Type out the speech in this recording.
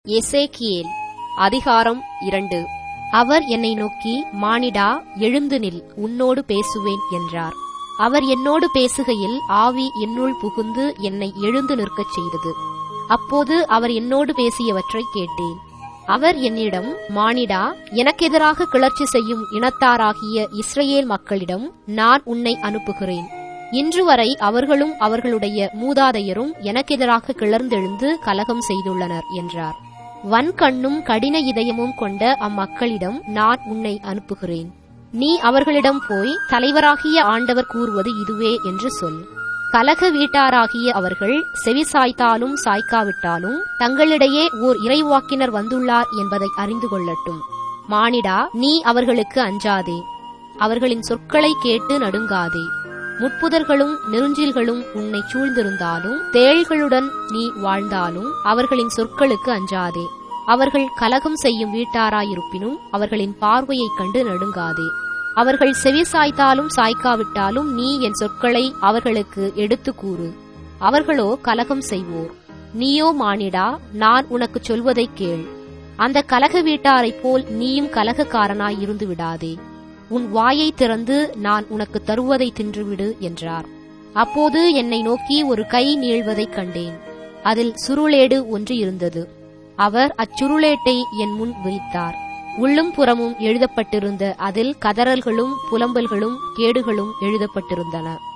எசேக்கியேல் அதிகாரம் இரண்டு அவர் என்னை நோக்கி மானிடா எழுந்து நில் உன்னோடு பேசுவேன் என்றார் அவர் என்னோடு பேசுகையில் ஆவி என்னுள் புகுந்து என்னை எழுந்து நிற்கச் செய்தது அப்போது அவர் என்னோடு பேசியவற்றை கேட்டேன் அவர் என்னிடம் மானிடா எனக்கெதிராக கிளர்ச்சி செய்யும் இனத்தாராகிய இஸ்ரவேல் மக்களிடம் நான் உன்னை அனுப்புகிறேன் இன்று வரை அவர்களும் அவர்களுடைய மூதாதையரும் எனக்கெதிராக கிளர்ந்தெழுந்து கலகம் செய்துள்ளனர் என்றார் வன்கண்ணும் கடின இதயமும் கொண்ட அம்மக்களிடம் நான் உன்னை அனுப்புகிறேன் நீ அவர்களிடம் போய் தலைவராகிய ஆண்டவர் கூறுவது இதுவே என்று சொல் கலக வீட்டாராகிய அவர்கள் செவி சாய்த்தாலும் சாய்க்காவிட்டாலும் தங்களிடையே ஓர் இறைவாக்கினர் வந்துள்ளார் என்பதை அறிந்து கொள்ளட்டும் மானிடா நீ அவர்களுக்கு அஞ்சாதே அவர்களின் சொற்களை கேட்டு நடுங்காதே முட்புதர்களும் நெருஞ்சில்களும் உன்னை சூழ்ந்திருந்தாலும் தேள்களுடன் நீ வாழ்ந்தாலும் அவர்களின் சொற்களுக்கு அஞ்சாதே அவர்கள் கலகம் செய்யும் வீட்டாராயிருப்பினும் அவர்களின் பார்வையைக் கண்டு நடுங்காதே அவர்கள் செவி சாய்த்தாலும் சாய்க்காவிட்டாலும் நீ என் சொற்களை அவர்களுக்கு எடுத்து கூறு அவர்களோ கலகம் செய்வோர் நீயோ மானிடா நான் உனக்கு சொல்வதைக் கேள் அந்த கலக வீட்டாரைப் போல் நீயும் கலகக்காரனாய் இருந்து விடாதே உன் வாயை திறந்து நான் உனக்கு தருவதை தின்றுவிடு என்றார் அப்போது என்னை நோக்கி ஒரு கை நீள்வதைக் கண்டேன் அதில் சுருளேடு ஒன்று இருந்தது அவர் அச்சுருளேட்டை என் முன் விரித்தார் உள்ளும் புறமும் எழுதப்பட்டிருந்த அதில் கதறல்களும் புலம்பல்களும் கேடுகளும் எழுதப்பட்டிருந்தன